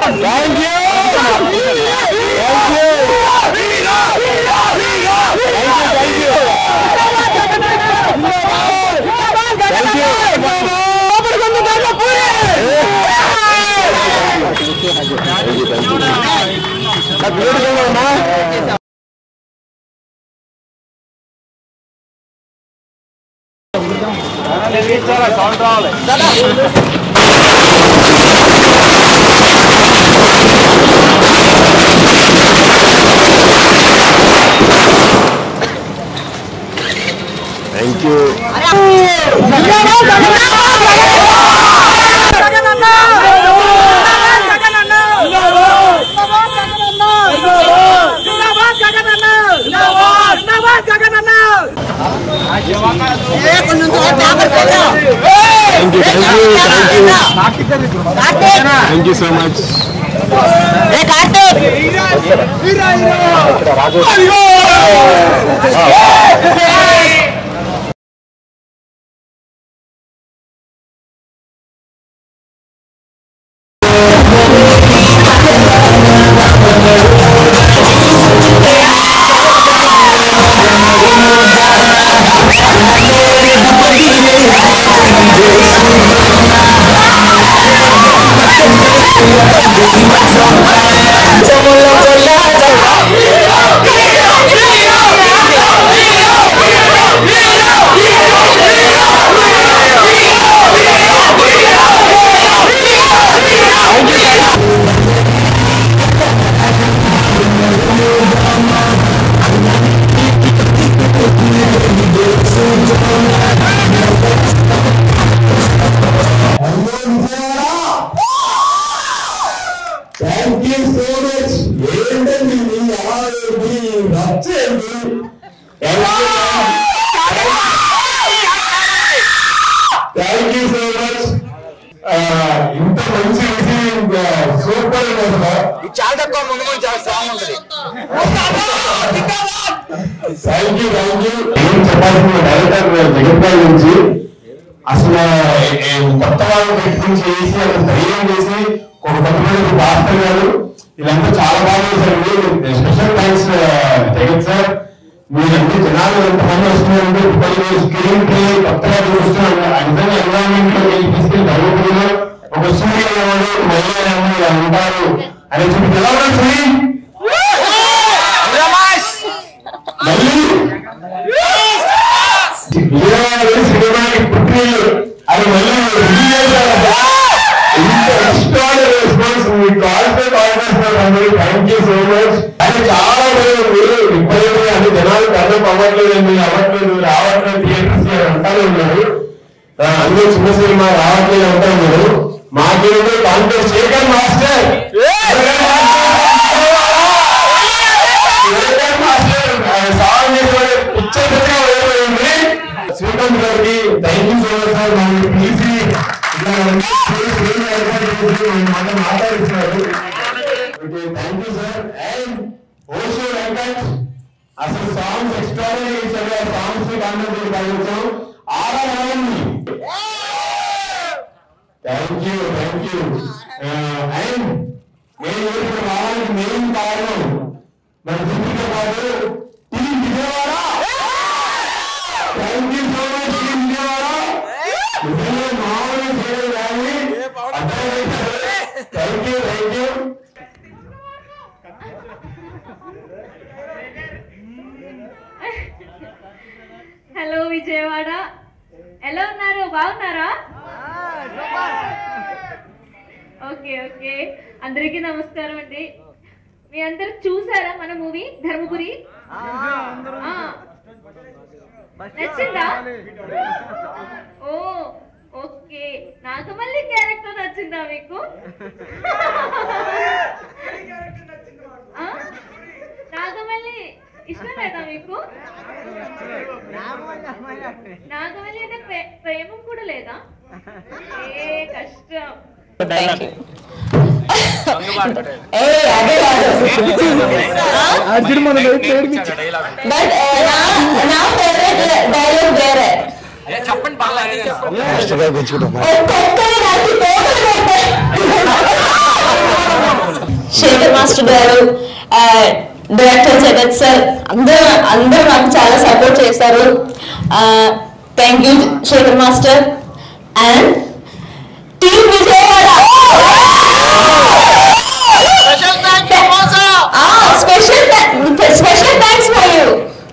Thank you thank you thank you thank you thank you thank you thank you thank you so much thank you so much ఏంటండి మీ award మీ రచ్చేండి thank you so much ఇంత మంచి విజయం super చాలా తక్కువ ముందు ముందు చాలా స్ట్రాంగ్ ఉంటుంది థ్యాంక్ యూ థ్యాంక్ యూ ఏం చెప్పాల్సిన డైరెక్టర్ జగన్ నుంచి అసలు ఏ, కొత్త వాళ్ళు పెట్టుకుని చేసి అసలు ధైర్యం చేసి ఒక కొంతమంది భాస్కర్ గారు వీళ్ళంతా చాలా బాగా చేశారండి స్పెషల్ థ్యాంక్స్ జగన్ సార్ మీరంటే జనాలు ఎంతమంది వస్తున్నారంటే ఇప్పుడు స్క్రీన్ ప్లే కొత్తగా చూస్తున్నారు నిజంగా ఎన్విరాన్మెంట్ లో వెళ్ళి తీసుకెళ్ళి ధర్మపురిలో ఒక సూర్య అనేవాడు ఒక మహిళ అనేవాడు ఇలా ఉంటారు అని చెప్పి ఎలా ఉన్నారు సునీల్? మళ్ళీ విజయవాడ సినిమాకి పుట్టినీళ్ళు అది మళ్ళీ రిలీజ్ చేశారట. ఇంత ఎక్స్ట్రాడనరీ రెస్పాన్స్ మీ కాల్స్ కాల్ అందరూ థ్యాంక్ యూ సో మచ్ అది చాలా బాగుంది ఇప్పటికీ అన్ని జనాలు కర్ణం అవ్వట్లేదండి అవ్వట్లేదు రావట్లేదు థియేటర్స్ అంటానే ఉన్నారు ఆ, అందరూ చిన్న సినిమా రావట్లేదు అంటా ఉన్నారు మాకేమో contest Shekhar master Shekhar master song చేసేవాడు పిక్చర్ పెద్దగా అయిపోయింది శ్రీకాంత్ గారికి thank you so much sir మనకి పిలిచి ఇలా మాట్లాడుతున్నారు thank you sir and Osho Venkat అసలు సాంగ్స్ ఎక్స్ట్రాడనరీ ఇచ్చారు ఆ సాంగ్స్ కాంటెంట్ కావచ్చు Aradhana thank you thank you and నేను ఇక్కడ రావడానికి మెయిన్ కారణం మన Deepika garu team Vijayawada thank you so much team Vijayawada నిజంగా మామూలు చేయలేదు కానీ thank you thank you hello Vijayawada ఎలా ఉన్నారు బాగున్నారా ఓకే ఓకే అందరికీ నమస్కారం అండి మీ అందరు చూసారా మన మూవీ ధర్మపురి ఆ. నచ్చిందా ఓ ఓకే నాగమల్లి క్యారెక్టర్ నచ్చిందా మీకు ఆ? నాగమల్లి ఇష్టం లేదా మీకు నాగమల్లి అంటే ప్రే- ప్రేమం కూడా లేదా ఏ కష్టం బట్ నా ఫేవరెట్ డైలాగ్ వేరే చెప్పండి బాగా ఒక్కొక్కరి కలిసి పోగలు పెట్టే Shekhar master garu director Jagath sir అందరూ అందరూ నాకు చాలా సపోర్ట్ చేశారు thank you Shekhar master and team Vijayawada special special thanks for you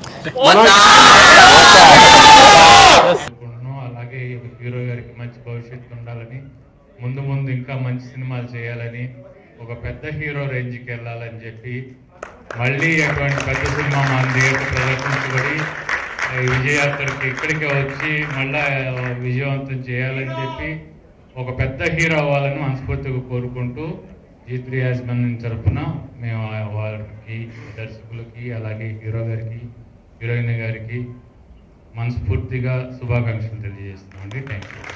అనుకుంటున్నాం అలాగే ఈ హీరో గారికి మంచి భవిష్యత్తు ఉండాలని ముందు ముందు ఇంకా మంచి సినిమాలు చేయాలని ఒక పెద్ద హీరో రేంజ్కి వెళ్ళాలని చెప్పి మళ్ళీ అటువంటి పెద్ద సినిమా మన థియేటర్ ప్రదర్శించబడి ఈ విజయాత్రకి ఇక్కడికి వచ్చి మళ్ళా విజయవంతం చేయాలని చెప్పి ఒక పెద్ద హీరో అవ్వాలని మనస్ఫూర్తిగా కోరుకుంటూ జీ త్రీ యాజమాన్యం తరఫున మేము ఆ- వారికి దర్శకులకి అలాగే హీరో గారికి హీరోయిన్ గారికి మనస్ఫూర్తిగా శుభాకాంక్షలు తెలియజేస్తున్నామండి థ్యాంక్ యూ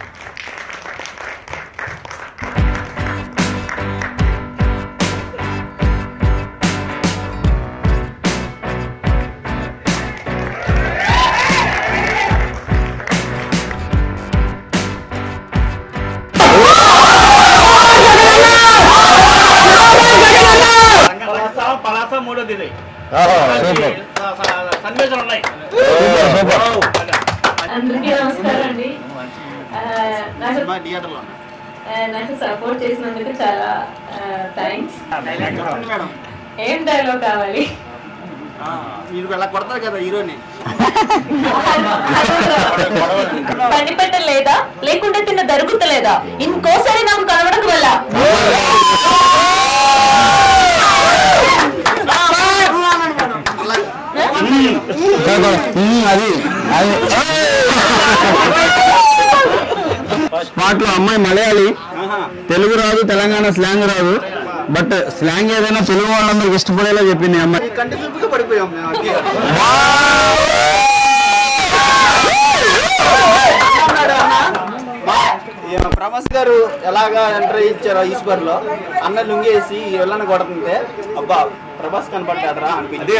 పలాస పలాస మూడోది ఇది సూపర్ సన్నివేశాలు ఉన్నాయి సూపర్ అందరికీ నమస్కారం అండి ఆ, నాకు సినిమా థియేటర్లో ఆ, నాకు సపోర్ట్ చేసినందుకు చాలా థ్యాంక్స్ మేడం ఏం డైలాగ్ కావాలి మీరు ఇలా కొడతారు కదా హీరోని పని పెట్టలేదా లేకుంటే తిన్న దరుగుతలేదా ఇంకోసారి నాకు కనబడక వల్ల అది అది స్పాట్ లో అమ్మాయి మలయాళి తెలుగు రాదు తెలంగాణ స్లాంగ్ రాదు బట్ స్లాంగ్ ఏదైనా తెలుగు వాళ్ళందరికి ఇష్టపడేలా చెప్పింది ఈ అమ్మాయి కంటి చూపుగా పడిపోయాం మేము అక్కడికి. ఏ ప్రభాస్ గారు ఎలాగా ఎంటర్ ఇచ్చారో ఈశ్వర్ లో అన్న లుంగేసి వెళ్ళని కొడుతుంటే అబ్బా ప్రభాస్ కనపడ్డాడరా అనిపించింది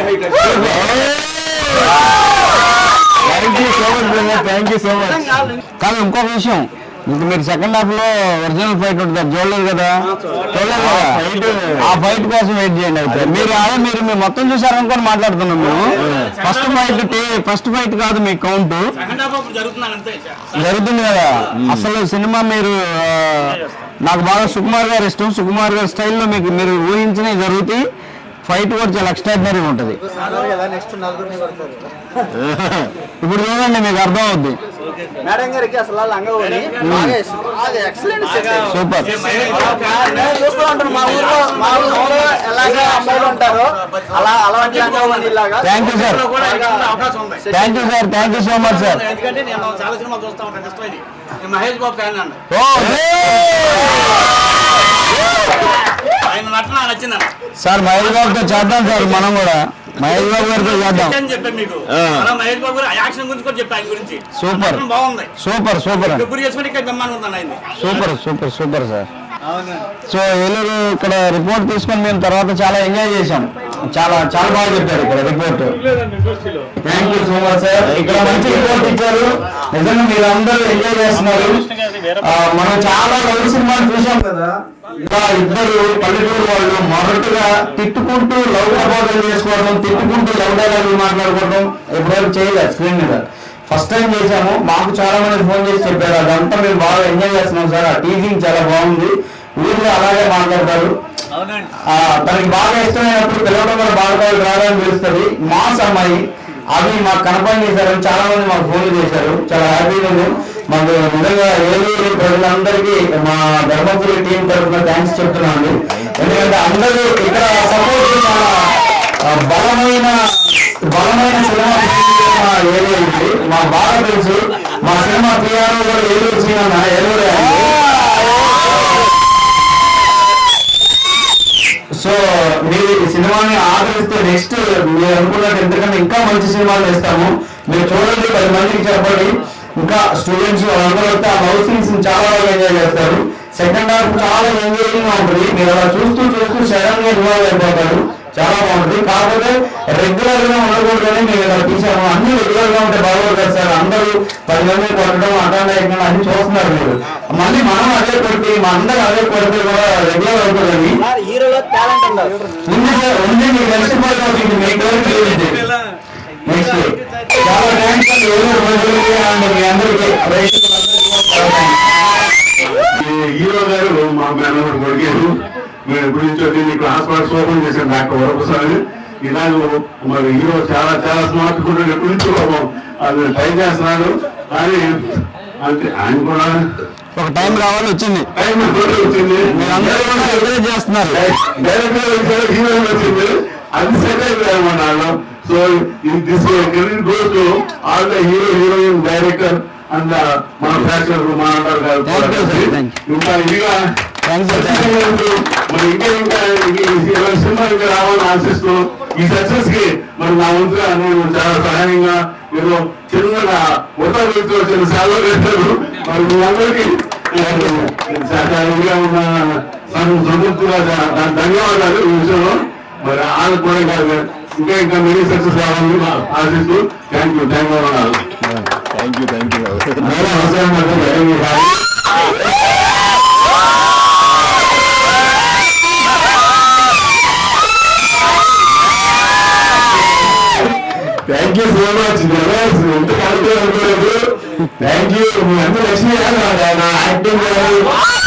thank you so much brother thank you so much కానీ ఇంకో విషయం ఇంక మీరు సెకండ్ హాఫ్ లో ఒరిజినల్ ఫైట్ ఉంటుంది అది చూడలేదు కదా చూడలేదు కదా ఆ ఫైట్ కోసం వెయిట్ చేయండి అయితే మీరు అదే మీరు మీరు మొత్తం చూసారనుకొని మాట్లాడుతున్నాం మేము ఫస్ట్ ఫైట్ ఫస్ట్ ఫైట్ కాదు మీ కౌంట్ జరుగుతున్నాను అంతే జరుగుతుంది కదా అసలు సినిమా మీరు ఆ, నాకు బాగా సుకుమార్ గారు ఇష్టం సుకుమార్ గారి స్టైల్లో మీకు మీరు ఊహించినవి జరుగుతాయి ఫైట్ కూడా చాలా ఎక్స్ట్రాడినరీ ఉంటుంది కదా నెక్స్ట్ నలుగురిని కొడతారు ఇప్పుడు చూడండి మీకు అర్థం అవుద్ది మేడం గారికి అసలు లంగవని బాగా ఇష్టం. బాగా ఎక్సలెంట్ సూపర్ నేను చూస్తూ ఉంటాను మా ఊర్లో మా ఊర్లో ఎలాగా అమ్మాయిలు ఉంటారో అలా అలాంటి లంగవని ఇలాగా Thank you, sir. బాగా అవకాశం ఉంది thank you sir thank you so much sir ఎందుకంటే నేను చాలా సినిమాలు చూస్తా ఉంటాను ఇష్టమైంది నేను మహేష్ బాబు ఫ్యాన్ అండి ఓ ఆయన నటన నాకు నచ్చింది సార్ మహేష్ బాబుతో చేద్దాం సార్ మనం కూడా మహేష్ బాబు గారితో చేద్దాం అని చెప్పాను మీకు ఆ. అలా మహేష్ బాబు గారు యాక్షన్ గురించి కూడా చెప్పాను ఆయన గురించి Super. నటన బాగుంది సూపర్ సూపర్ గురి చేసుకుని ఇక్కడ బెమ్మాన్ ఉందండి ఆయన సూపర్ సూపర్ సూపర్ సార్ అవును సో ఏలూరు ఇక్కడ రిపోర్ట్ తీసుకొని మేము తర్వాత చాలా ఎంజాయ్ చేశాం చాలా చాలా బాగా చెప్పారు ఇక్కడ report thank you so much sir ఇక్కడ మంచి రిపోర్ట్ ఇచ్చారు నిజంగా మీరు అందరూ ఎంజాయ్ చేస్తున్నారు ఆ, మనం చాలా రెండు సినిమాలు చూసాం కదా ఇలా ఇద్దరు పల్లెటూరు వాళ్ళు మొదటగా తిట్టుకుంటూ లవ్ ప్రపోజల్ చేసుకోవడం తిట్టుకుంటూ లవ్ డైలాగులు మాట్లాడుకోవడం ఎప్పుడైనా చేయలేదు స్క్రీన్ మీద ఫస్ట్ టైం చేశాము మాకు చాలా మంది ఫోన్ చేసి చెప్పారు అదంతా మేము బాగా ఎంజాయ్ చేస్తున్నాం సార్ ఆ టీజింగ్ చాలా బాగుంది ఊళ్ళో అలాగే మాట్లాడతారు అవునండి ఆ, తనకి బాగా ఇష్టమైనప్పుడు పిలవడం కూడా బాగా రాదని తెలుస్తుంది మాస్ అమ్మాయి అవి మాకు కనపడి చేశారు చాలా మంది మాకు ఫోన్ చేశారు చాలా హ్యాపీగా ఉంది మాకు నిజంగా ఏలూరు ప్రజలందరికీ మా ధర్మపురి టీం తరఫున థ్యాంక్స్ చెప్తున్నాను ఎందుకంటే అందరూ ఇక్కడ సపోర్ట్ చాలా ఆ, బలమైన బలమైన సినిమా మా ఏలూరు ఇది మాకు బాగా తెలుసు మా సినిమా పిఆర్ఓ కూడా ఏలూరు సినిమా ఏలూరు సో మీరు ఈ సినిమాని ఆదరిస్తే నెక్స్ట్ మీరు అనుకున్నట్టు ఎంతకంటే ఇంకా మంచి సినిమాలు చేస్తాము మీరు చూడండి పది మందికి చెప్పండి ఇంకా స్టూడెంట్స్ వాళ్ళందరూ వస్తే ఆ లవ్ సీన్స్ చాలా బాగా ఎంజాయ్ చేస్తారు సెకండ్ హాఫ్ చాలా ఎంజాయింగ్ గా ఉంటుంది మీరు అలా చూస్తూ చూస్తూ సడన్ గా ఇన్వాల్వ్ అయిపోతారు చాలా బాగుంటుంది కాకపోతే రెగ్యులర్ గా ఉండకూడదని మేము ఇలా తీసాము అన్ని రెగ్యులర్ గా ఉంటే బాగోదు కదా సార్ అందరూ పది మంది కొట్టడం అటెండ్ అయ్యడం అన్ని చూస్తున్నారు మీరు మళ్ళీ మనం అదే కొట్టి మా అందరూ అదే కొడితే కూడా రెగ్యులర్ అవుతుందని సార్ హీరో హీరోలో టాలెంట్ ఉండదు ఉంది సార్ ఉంది మీకు తెలిసిపోతుంది మీకు ఎవరికి తెలియదు నెక్స్ట్ చాలా థ్యాంక్స్ అండి ఎవరు రోజులకి అండ్ మీ అందరికీ ప్రేక్షకులందరికీ కూడా చాలా థాంక్స్. ఈ హీరో గారు మా మేనమాడు కొడిగారు మేము ఎప్పటి నుంచో దీన్ని క్లాస్ పార్ట్స్ ఓపెన్ చేశాను డాక్టర్ వరప్రసాద్ ఇలాగ మరి హీరో చాలా చాలా స్మార్ట్ కూడా ఎప్పటి నుంచో పాపం అది ట్రై చేస్తున్నాడు కానీ అంటే ఆయన కూడా ఒక టైం రావాలి వచ్చింది టైం కూడా వచ్చింది మీరందరూ కూడా ఎంకరేజ్ చేస్తున్నారు డైరెక్టర్ వచ్చారు హీరో వచ్చింది అది సెట్ అయిపోయి అన్నమాట so this career goes to all the hero heroine director and మన ప్రేక్షకులు మా అంటారు కాదు Thank you, sir. Thank ఇంకా ఇదిగా Thank you, sir. మరి ఇంకా ఇంకా ఈ ఇరవై సినిమా ఇంకా రావాలని ఆశిస్తూ ఈ సక్సెస్ కి మరి నా వంతుగా నేను చాలా సహాయంగా ఏదో చిన్నగా ఉత్తర వచ్చిన సేవలు చేస్తారు మరి మీ అందరికీ చాలా ఇదిగా ఉన్న సం- సంతృప్తిగా ధ- ధ- ధన్యవాదాలు ఈ విషయంలో మరి వాళ్ళకి కూడా కాదు ఇంకా ఇంకా మెనీ సక్సెస్ రావాలని ఆశిస్తూ thank you thank you thank you thank you అవసరం అంటే ధైర్యం కాదు. థ్యాంక్ యూ సో మచ్ జబర్స్ ఎంత కలిపి అనుకోలేదు థ్యాంక్ యూ మీ అందరూ లక్ష్మి గారు నా యాక్టింగ్ గారు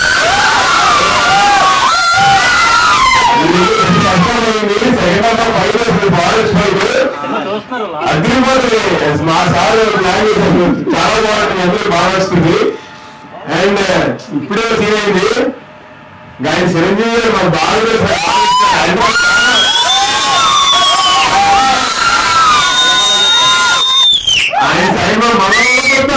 అగ్రిపోతుంది మా సార్ ప్లాన్ చేశారు చాలా బాగుంటుంది అందరూ బాగా వస్తుంది అండ్ ఇప్పుడే సీన్ అయింది కానీ చిరంజీవి గారు మాకు బాగా ఆయన సైన్ మనం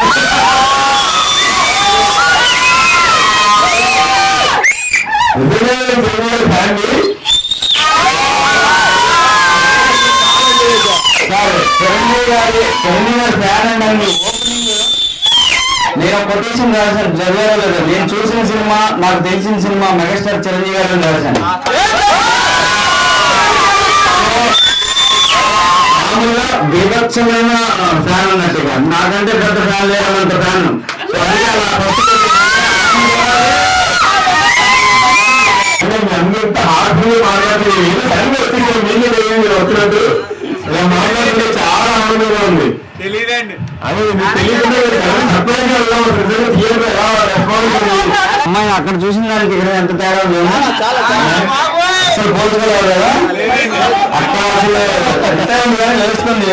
నిజంగా చిరంజీవి గారి ఫ్యామిలీ సార్ చిరంజీవి గారి చిరంజీవి గారి ఫ్యాన్ అండి అండి ఓపెనింగ్ నేను కొటేషన్ రాశాను చదివారో లేదా నేను చూసిన సినిమా నాకు తెలిసిన సినిమా మెగాస్టార్ చిరంజీవి గారు రాశాను మామూలుగా బీభత్సమైన ఫ్యాన్ అన్నట్టుగా నాకంటే పెద్ద ఫ్యాన్ లేదన్నంత ఫ్యాన్ సో అందుకే అలా first అంటే మీ అందరితో హార్ట్ఫుల్ మాట్లాడుతుంది సరిగ్గా వచ్చింది మీకే తెలియదు మీరు వచ్చినట్టు ఇలా మాట్లాడుతుంటే చాలా ఆనందంగా ఉంది తెలియదండి అదే మీకు తెలియకుండా సర్ప్రైజ్ గా వెళ్దాం రిజల్ట్ థియేటర్ ఎలా రెస్పాన్స్ ఉంది అమ్మాయి అక్కడ చూసిన దానికి ఇక్కడ ఎంత తేడా ఉంది చాలా చాలా అసలు పోల్చుకోలేవు కదా అక్కడ అసలు ఎంత ఉంది కానీ తెలుస్తుంది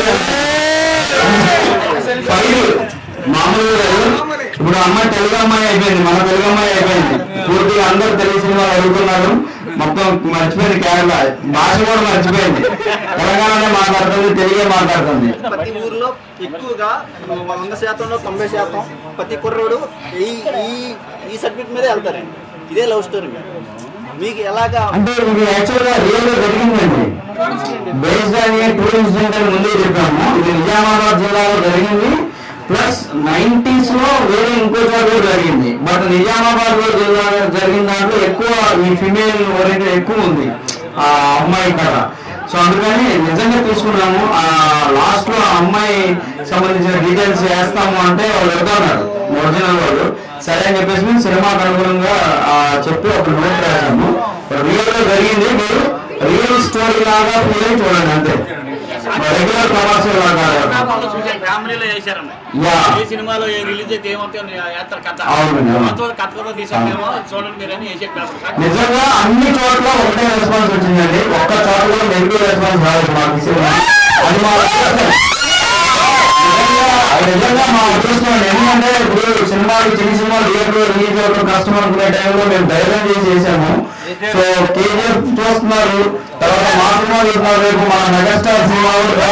ఫైవ్ మామూలుగా లేదు. ఇప్పుడు అమ్మాయి తెలుగు అమ్మాయి అయిపోయింది మన తెలుగు అమ్మాయి అయిపోయింది పూర్తిగా అందరూ తెలుగు సినిమాలు అడుగుతున్నారు మొత్తం మర్చిపోయింది కేరళ భాష కూడా మర్చిపోయింది తెలంగాణనే మాట్లాడుతుంది తెలుగే మాట్లాడుతుంది ప్రతి ఊర్లో ఎక్కువగా వంద శాతంలో తొంభై శాతం ప్రతి కుర్రోడు ఈ ఈ ఈ సబ్జెక్ట్ మీదే వెళ్తారండి ఇదే లవ్ స్టోరీ మీకు ఎలాగా అంటే ఇది యాక్చువల్ గా రియల్ గా జరిగిందండి బేస్డ్ అని టూ ఇన్సిడెంట్ అని ముందే చెప్పాము ఇది నిజామాబాద్ జిల్లాలో జరిగింది ప్లస్ నైన్టీస్ లో వేరే ఇంకో చోట కూడా జరిగింది బట్ నిజామాబాద్ లో జిల్లా జరిగిన దాంట్లో ఎక్కువ ఈ ఫిమేల్ ఓరియంటెడ్ ఎక్కువ ఉంది ఆ అమ్మాయి కథ సో అందుకని నిజంగా తీసుకున్నాము ఆ లాస్ట్ లో ఆ అమ్మాయి సంబంధించిన డీటెయిల్స్ వేస్తాము అంటే వాళ్ళు వెళ్తున్నారు ఒరిజినల్ వాళ్ళు సరే అని చెప్పేసి మేము సినిమాకి అనుగుణంగా ఆ, చెప్పి ఒక నోట్ రాసాము రియల్ గా జరిగింది మీరు రియల్ స్టోరీ లాగా ఫీల్ అయి చూడండి అంతే రెగ్యులర్ కమర్షియల్ లాగా ఫ్యామిలీలో చేశారన్న యా ఏ సినిమాలో ఏ రిలీజ్ అయితే ఏమవుతాయో యాత్ర కథ అవునండి, అవును. మొత్తం కథ కూడా తీసామేమో చూడండి మీరు అని వేసే పేపర్ నిజంగా అన్ని చోట్ల ఒకటే రెస్పాన్స్ వచ్చిందండి ఒక్క చోట కూడా నెగిటివ్ రెస్పాన్స్ రాలేదు మాకు ఈ సినిమా అది మా అదృష్టం. నిజంగా నిజంగా మా అదృష్టం అండి. ఎందుకంటే ఇప్పుడు సినిమాలు చిన్న సినిమాలు థియేటర్ రిలీజ్ అవ్వడం కష్టం అనుకునే టైంలో మేము ధైర్యం చేసి చేసాము సో కేజీఎఫ్ చూస్తున్నారు తర్వాత మా సినిమా చూస్తున్నారు రేపు మన మెగాస్టార్ సినిమా కూడా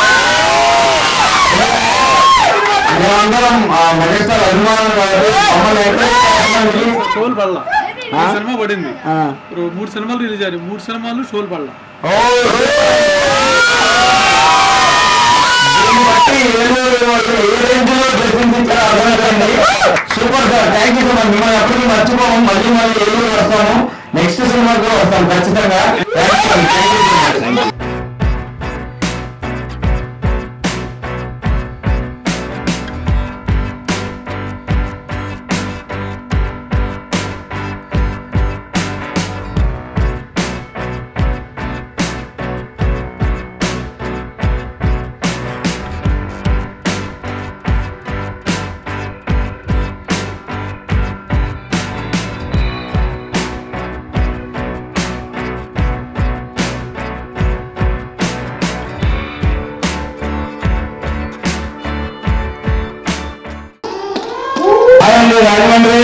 మేమందరం ఆ మెగాస్టార్ అభిమానులు కాదు మమ్మల్ని encourage చేయడానికి షోలు పడలా ఈ సినిమా పడింది ఇప్పుడు మూడు సినిమాలు రిలీజ్ అయ్యాయి మూడు సినిమాలు షోలు పడలా super sir thank you so much మిమ్మల్ని ఎప్పటికీ మర్చిపోము మళ్ళీ మళ్ళీ ఏలూరు వస్తాము నెక్స్ట్ సినిమా కూడా వస్తాం ఖచ్చితంగా థ్యాంక్ యూ రాజమండ్రి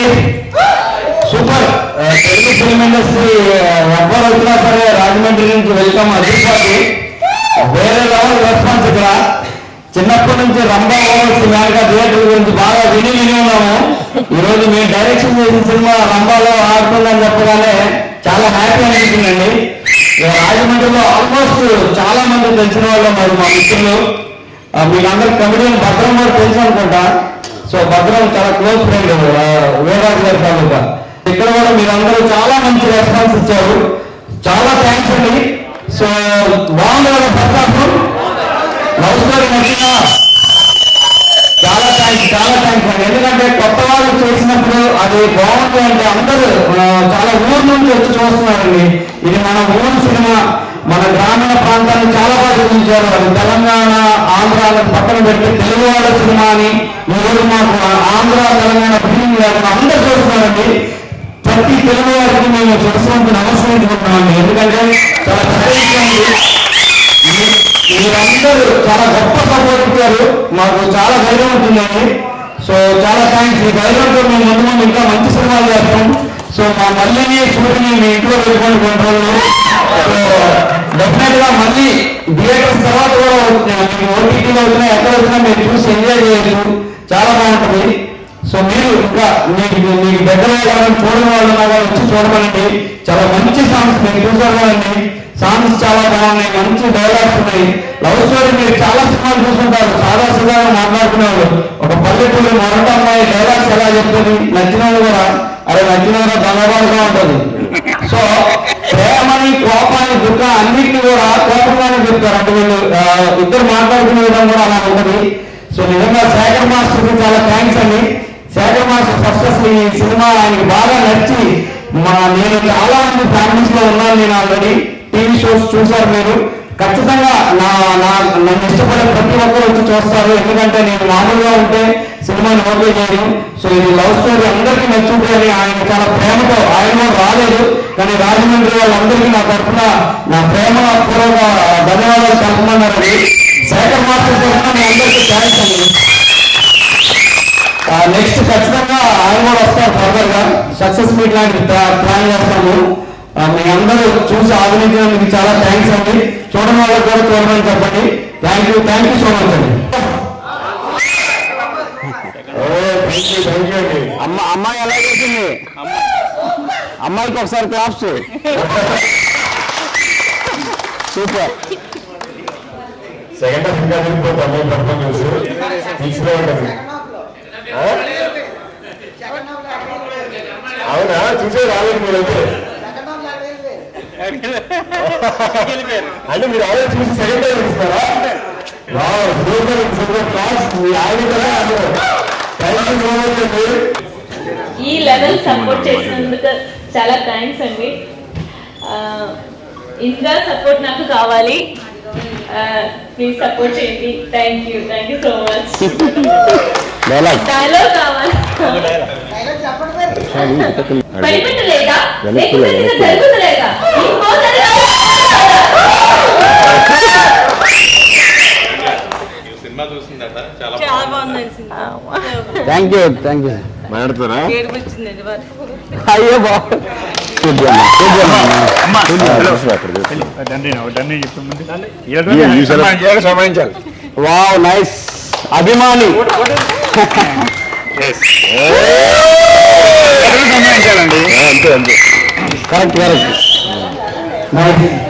సూపర్ ఆ, తెలుగు ఫిల్మ్ ఇండస్ట్రీ ఎవ్వరు వచ్చినా సరే రాజమండ్రి నుంచి వెల్కమ్ అదిరిపోతుంది వేరే లెవెల్ రెస్పాన్స్ ఇక్కడ చిన్నప్పటి నుంచి రంభా ఓవర్స్ మేనకా థియేటర్ గురించి బాగా విని విని ఉన్నాము ఈ రోజు మేము డైరెక్షన్ చేసిన సినిమా రంభాలో ఆడుతుందని చెప్పగానే చాలా హ్యాపీ అనిపించిందండి ఇక రాజమండ్రిలో ఆల్మోస్ట్ చాలా మంది తెలిసిన వాళ్ళు మరి మా మిత్రులు ఆ, మీకు అందరికి కమిడియన్ భద్రం కూడా తెలుసు అనుకుంటా సో భద్రం చాలా క్లోజ్ ఫ్రెండ్ వీరరాజు గారి తాలూకా ఇక్కడ కూడా మీరందరూ చాలా మంచి రెస్పాన్స్ ఇచ్చారు చాలా థ్యాంక్స్ అండి సో బాగుంది కదా భద్రాపురం లవ్ స్టోరీ నచ్చిందా చాలా థ్యాంక్స్ చాలా థ్యాంక్స్ అండి ఎందుకంటే కొత్త వాళ్ళు చేసినప్పుడు అది బాగుంది అంటే అందరూ ఆ, చాలా ఊరు నుంచి వచ్చి చూస్తున్నారండి ఇది మన ఊరు సినిమా మన గ్రామీణ ప్రాంతాన్ని చాలా బాగా చూపించారు అది తెలంగాణ ఆంధ్రాలను పక్కన పెట్టి తెలుగు వాళ్ళ సినిమా అని ఈ రోజు మాకు ఆంధ్ర తెలంగాణ ఫీలింగ్ లేకుండా అందరూ చూస్తున్నారండి ప్రతి తెలుగు వారికి మేము శిరస్వంతి నమస్కరించుకుంటున్నామండి ఎందుకంటే చాలా పెద్ద విషయం ఇది. మీ- మీరందరూ చాలా గొప్ప సపోర్ట్ ఇచ్చారు మాకు చాలా ధైర్యం ఉంటుందండి సో చాలా థ్యాంక్స్ ఈ ధైర్యంతో మేము ముందు ముందు ఇంకా మంచి సినిమాలు చేస్తాం సో మా మళ్ళీని సూర్యుని మీ ఇంట్లో వెళ్ళిపోయిన కొన్ని రోజులు సో డెఫినెట్ గా మళ్ళీ థియేటర్స్ తర్వాత కూడా ఓటీటీలో వచ్చినా ఎక్కడ వచ్చినా మీరు చూసి ఎంజాయ్ చేయొచ్చు చాలా బాగుంటుంది సో మీరు ఇంకా మీకు మీకు దగ్గర వాళ్ళని చూడని వాళ్ళు ఉన్నా కానీ వచ్చి చూడమనండి చాలా మంచి సాంగ్స్ మీరు చూసారు కదండి సాంగ్స్ చాలా బాగున్నాయి మంచి డైలాగ్స్ ఉన్నాయి లవ్ స్టోరీ మీరు చాలా సినిమాలు చూసుకుంటారు సాదా సిధాగా మాట్లాడుకునేవాళ్ళు ఒక పల్లెటూరు మొదట అమ్మాయి డైలాగ్స్ ఎలా చెప్తుంది నచ్చిన వాళ్ళు కూడా అరే నచ్చిన వాళ్ళు దొంగబాటుగా ఉంటుంది సో ప్రేమని కోపాన్ని దుఃఖ అన్నిటిని కూడా కోపంగానే చెప్తారు అంటే వీళ్ళు ఆ, ఇద్దరు మాట్లాడుకునే విధంగా కూడా అలా ఉంటుంది సో నిజంగా శేఖర్ మాస్టర్ కి చాలా థ్యాంక్స్ అండి శేఖర్ మాస్టర్ ఫస్ట్ అసలు ఈ సినిమా ఆయనకి బాగా నచ్చి మా నేను చాలా మంది ఫ్యామిలీస్ లో ఉన్నాను నేను ఆల్రెడీ టీవీ షోస్ చూసారు మీరు ఖచ్చితంగా నా నా నన్ను ఇష్టపడే ప్రతి ఒక్కరు వచ్చి చూస్తారు ఎందుకంటే నేను మామూలుగా ఉంటే సినిమాని ఓకే చేయను సో ఇది లవ్ స్టోరీ అందరికీ నచ్చుంది అని ఆయన చాలా ప్రేమతో ఆయన కూడా రాలేదు కానీ రాజమండ్రి వాళ్ళందరికీ నా తరఫున నా ప్రేమ పూర్వక ధన్యవాదాలు తెలుపమన్నారండి శేఖర్ మాస్టర్ తరఫున మీ అందరికీ థ్యాంక్స్ అండి నెక్స్ట్ ఖచ్చితంగా ఆయన కూడా వస్తారు ఫర్దర్ గా సక్సెస్ మీట్ లాంటి ప్లాన్ చేస్తాము ఆ, మీ అందరూ చూసి ఆదరించినందుకు చాలా థ్యాంక్స్ అండి చూడని వాళ్ళకి కూడా చూడమని చెప్పండి thank you thank you so much అండి అమ్మ అమ్మాయి ఎలా చేసింది అమ్మాయికి ఒకసారి క్లాప్స్ సూపర్ సెకండ్ హాఫ్ ఇంకా వెళ్ళిపోతాం మేము పర్ఫార్మెన్స్ తీసుకునే ఉంటుంది ఆ? అవునా చూసే రాలేదు మీరైతే అంటే మీరు ఆల్రెడీ చూసి సెకండ్ టైం ఇస్తారా వావ్ సూపర్ సూపర్ క్లాస్ మీ ఆవిడ కదా థ్యాంక్ యూ సో మచ్ అండి ఈ లెవెల్ సపోర్ట్ చేసినందుకు చాలా థ్యాంక్స్ అండి ఆ, ఇంకా సపోర్ట్ నాకు కావాలి ప్లీజ్ సపోర్ట్ చేయండి thank you thank you so much dialogue dialogue కావాలి భయపెట్టలేదా లేకపోతే ఇంకా జరుగుతలేదా ఇంకోసారి సినిమా చూసిందట చాలా చాలా బాగుంది థ్యాంక్ యూ థ్యాంక్ యూ మాట్లాడతారా ఏడుపు వచ్చిందండి వారు అయ్యో బాబు వావ్ నైస్ అభిమాని అంతే అంతే కరెక్ట్ కరెక్ట్ మరి